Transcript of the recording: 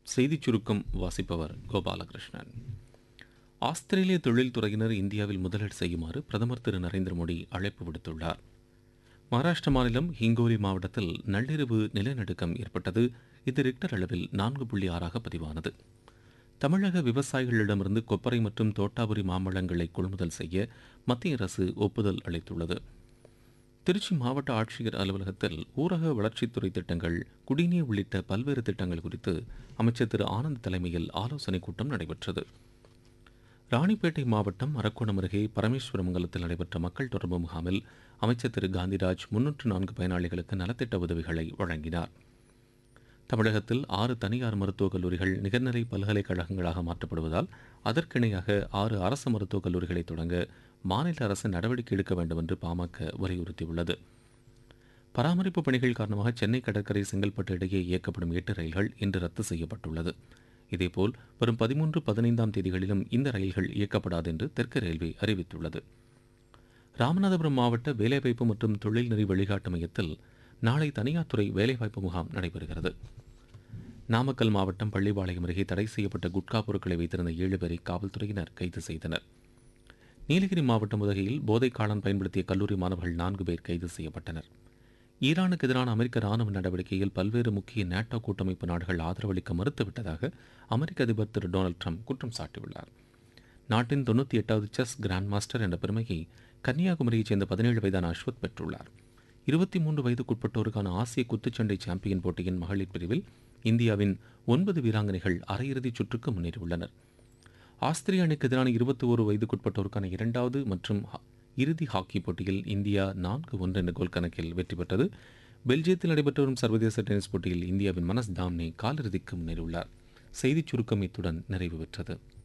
செய்திச் சுருக்கம் வாசிப்பவர் கோபாலகிருஷ்ணன் ஆஸ்திரேலிய தொழில்துறையினர் இந்தியாவில் முதலீடு செய்யுமாறு பிரதமர் திரு நரேந்திர மோடி அழைப்பு விடுத்துள்ளார் மகாராஷ்டிர மாநிலம் ஹிங்கோலி மாவட்டத்தில் நள்ளிரவு நிலநடுக்கம் ஏற்பட்டது இது ரிக்டர் அளவில் நான்கு புள்ளி ஆறாக பதிவானது தமிழக விவசாயிகளிடமிருந்து கொப்பரை மற்றும் தோட்டாபுரி மாம்பழங்களை கொள்முதல் செய்ய மத்திய அரசு ஒப்புதல் அளித்துள்ளது திருச்சி மாவட்ட ஆட்சியர் அலுவலகத்தில் ஊரக வளர்ச்சித்துறை திட்டங்கள் குடிநீர் உள்ளிட்ட பல்வேறு திட்டங்கள் குறித்து அமைச்சர் திரு ஆனந்த் தலைமையில் ஆலோசனைக் கூட்டம் நடைபெற்றது ராணிப்பேட்டை மாவட்டம் அரக்கோணம் அருகே பரமேஸ்வரமங்கலத்தில் நடைபெற்ற மக்கள் தொடர்பு முகாமில் அமைச்சர் திரு காந்திராஜ் முன்னூற்று நான்கு பயனாளிகளுக்கு நலத்திட்ட உதவிகளை வழங்கினார் தமிழகத்தில் ஆறு தனியார் மருத்துவக் கல்லூரிகள் நிகர்நிலை பல்கலைக்கழகங்களாக மாற்றப்படுவதால் அதற்கிணையாக ஆறு அரசு மருத்துவக் கல்லூரிகளை தொடங்க மாநில அரசு நடவடிக்கை எடுக்க வேண்டும் என்று பாமக வலியுறுத்தியுள்ளது பராமரிப்பு பணிகள் காரணமாக சென்னை கடற்கரை செங்கல்பட்டு இடையே இயக்கப்படும் எட்டு ரயில்கள் இன்று ரத்து செய்யப்பட்டுள்ளது இதேபோல் வரும் பதிமூன்று பதினைந்தாம் தேதிகளிலும் இந்த ரயில்கள் இயக்கப்படாது என்று தெற்கு ரயில்வே அறிவித்துள்ளது ராமநாதபுரம் மாவட்ட வேலைவாய்ப்பு மற்றும் தொழில்நெறி வழிகாட்டு மையத்தில் நாளை தனியார் துறை வேலைவாய்ப்பு முகாம் நடைபெறுகிறது நாமக்கல் மாவட்டம் பள்ளிப்பாளையம் அருகே தடை செய்யப்பட்ட குட்கா பொருட்களை வைத்திருந்த ஏழு பேரை காவல்துறையினர் கைது செய்தனர் நீலகிரி மாவட்டம் உதகையில் போதைக் காளான் பயன்படுத்திய கல்லூரி மாணவர்கள் நான்கு பேர் கைது செய்யப்பட்டனர் ஈரானுக்கு எதிரான அமெரிக்க ராணுவ நடவடிக்கையில் பல்வேறு முக்கிய நேட்டோ கூட்டமைப்பு நாடுகள் ஆதரவளிக்க மறுத்துவிட்டதாக அமெரிக்க அதிபர் திரு டொனால்டு ட்ரம்ப் குற்றம் சாட்டியுள்ளார் நாட்டின் தொண்ணூற்றி எட்டாவது செஸ் கிராண்ட் மாஸ்டர் என்ற பெருமையை கன்னியாகுமரியைச் சேர்ந்த பதினேழு வயதான அஸ்வத் பெற்றுள்ளார் இருபத்தி மூன்று வயதுக்குட்பட்டோருக்கான ஆசிய குத்துச்சண்டை சாம்பியன் போட்டியின் மகளிர் பிரிவில் இந்தியாவின் ஒன்பது வீராங்கனைகள் அரையிறுதிச் சுற்றுக்கு முன்னேறியுள்ளனர் ஆஸ்திரிய அணிக்கு எதிரான இருபத்தி ஒரு வயதுக்குட்பட்டோருக்கான இரண்டாவது மற்றும் ஹா- இறுதி ஹாக்கி போட்டியில் இந்தியா நான்கு ஒன்று என்ற கோல் கணக்கில் வெற்றி பெற்றது பெல்ஜியத்தில் நடைபெற்று வரும் சர்வதேச டென்னிஸ் போட்டியில் இந்தியாவின் மனஸ் தாம்னே காலிறுதிக்கு முன்னேறியுள்ளார் செய்திச் சுருக்கம் இத்துடன் நிறைவு பெற்றது